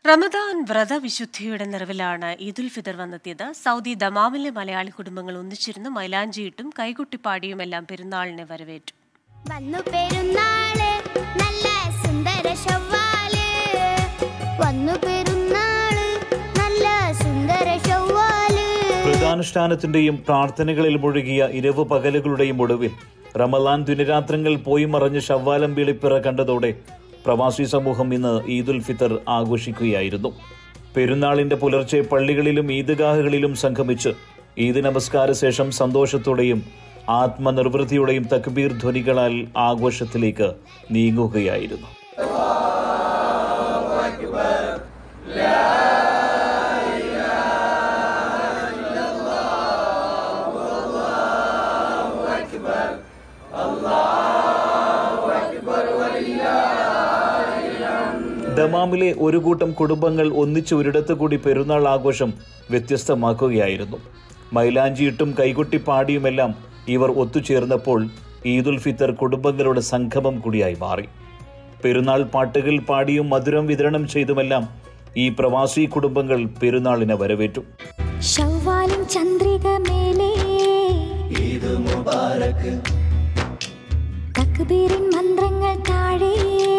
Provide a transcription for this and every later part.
റമദാൻ വ്രതവിശുദ്ധിയുടെ നിറവിലാണ് ഈദുൽ ഫിദർ വന്നെത്തിയത് സൗദി ദമാമിലെ മലയാളി കുടുംബങ്ങൾ ഒന്നിച്ചിരുന്ന് മൈലാഞ്ചിയിട്ടും കൈകൊട്ടിപ്പാടിയുമെല്ലാം പെരുന്നാളിനെ വരവേറ്റു വന്നു പെരുന്നാള് നല്ല സുന്ദര ശവ്വാല് വന്നു പെരുന്നാള് നല്ല സുന്ദര ശവ്വാല് വ്രതാനുഷ്ഠാനത്തിന്റെയും പ്രാർത്ഥനകളിൽ മുഴുകിയ ഇരവ് പകലുകളുടെയും ഒടുവിൽ റമലാൻ ദിനരാത്രങ്ങൾ പോയി മറഞ്ഞ് ഷവ്വാലം വെളിപ്പിറ കണ്ടതോടെ പ്രവാസി സമൂഹം ഇന്ന് ഈദുൽ ഫിത്തർ ആഘോഷിക്കുകയായിരുന്നു പെരുന്നാളിന്റെ പുലർച്ചെ പള്ളികളിലും ഈദ്ഗാഹുകളിലും സംഗമിച്ച് ഈദ് നമസ്കാര ശേഷം സന്തോഷത്തോടെയും ആത്മനിർവൃത്തിയുടെയും തക്ബീർ ധ്വനികളാൽ ആഘോഷത്തിലേക്ക് നീങ്ങുകയായിരുന്നു ദമാമിലെ ഒരു കൂട്ടം കുടുംബങ്ങൾ ഒന്നിച്ച് ഒരിടത്ത് കൂടി പെരുന്നാൾ ആഘോഷം വ്യത്യസ്തമാക്കുകയായിരുന്നു മൈലാഞ്ചിയിട്ടും കൈകൊട്ടി പാടിയുമെല്ലാം ഇവർ ഒത്തുചേർന്നപ്പോൾ ഈദുൽ ഫിത്തർ കുടുംബങ്ങളുടെ സംഗമം കൂടിയായി മാറി പെരുന്നാൾ പാട്ടുകൾ പാടിയും മധുരം വിതരണം ചെയ്തുമെല്ലാം ഈ പ്രവാസി കുടുംബങ്ങൾ പെരുന്നാളിനെ വരവേറ്റു ശവ്വാലും ചന്ദ്രിക മേലേ തക്ബീറിൻ മന്ത്രങ്ങൾ താഴെ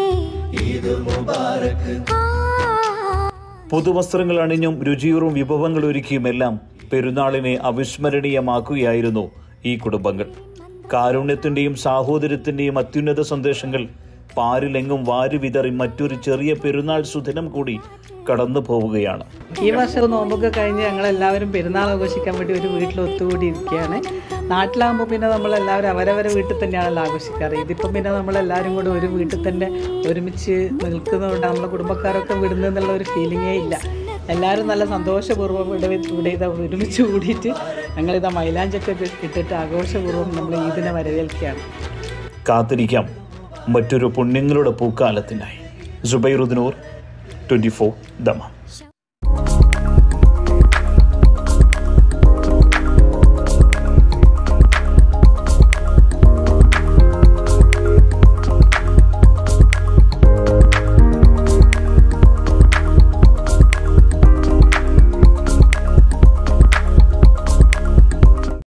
ആ പുതുവസ്ത്രങ്ങൾ അണിഞ്ഞും രുചിയൂറും വിഭവങ്ങൾ ഒരുക്കിയുമെല്ലാം പെരുന്നാളിനെ അവിസ്മരണീയമാക്കുകയായിരുന്നു ഈ കുടുംബങ്ങൾ കാരുണ്യത്തിന്റെയും സാഹോദര്യത്തിന്റെയും അത്യുന്നത സന്ദേശങ്ങൾ പാരിലെങ്ങും വാരി വിതറി മറ്റൊരു ചെറിയ പെരുന്നാൾ സുദിനം കൂടി കടന്നു പോവുകയാണ് ഈ വർഷം നോമ്പൊക്കെ കഴിഞ്ഞ് ഞങ്ങൾ എല്ലാവരും പെരുന്നാൾ ആഘോഷിക്കാൻ വേണ്ടി ഒരു വീട്ടിൽ ഒത്തുകൂടി ഇരിക്കുകയാണ് നാട്ടിലാകുമ്പോൾ പിന്നെ നമ്മൾ എല്ലാവരും അവരവരെ വീട്ടിൽ തന്നെയാണല്ലോ ആഘോഷിക്കാറ് ഇതിപ്പം പിന്നെ നമ്മളെല്ലാവരും കൂടി ഒരു വീട്ടിൽ തന്നെ ഒരുമിച്ച് നിൽക്കുന്നതുകൊണ്ട് നമ്മളെ കുടുംബക്കാരൊക്കെ വിടുന്നെന്നുള്ള ഒരു ഫീലിങ്ങേ ഇല്ല എല്ലാവരും നല്ല സന്തോഷപൂർവ്വം ഇവിടെ ഇവിടെ ഇതാ ഒരുമിച്ച് കൂടിയിട്ട് ഞങ്ങളിതാ മൈലാഞ്ചൊക്കെ ഇട്ടിട്ട് ആഘോഷപൂർവ്വം നമ്മൾ ഈദിനെ വരവേൽക്കുകയാണ് കാത്തിരിക്കാം മറ്റൊരു പുണ്യങ്ങളുടെ പൂക്കാലത്തിനായി ജുബൈറുദ്ദീനൂർ ട്വന്റി ഫോർ ദമ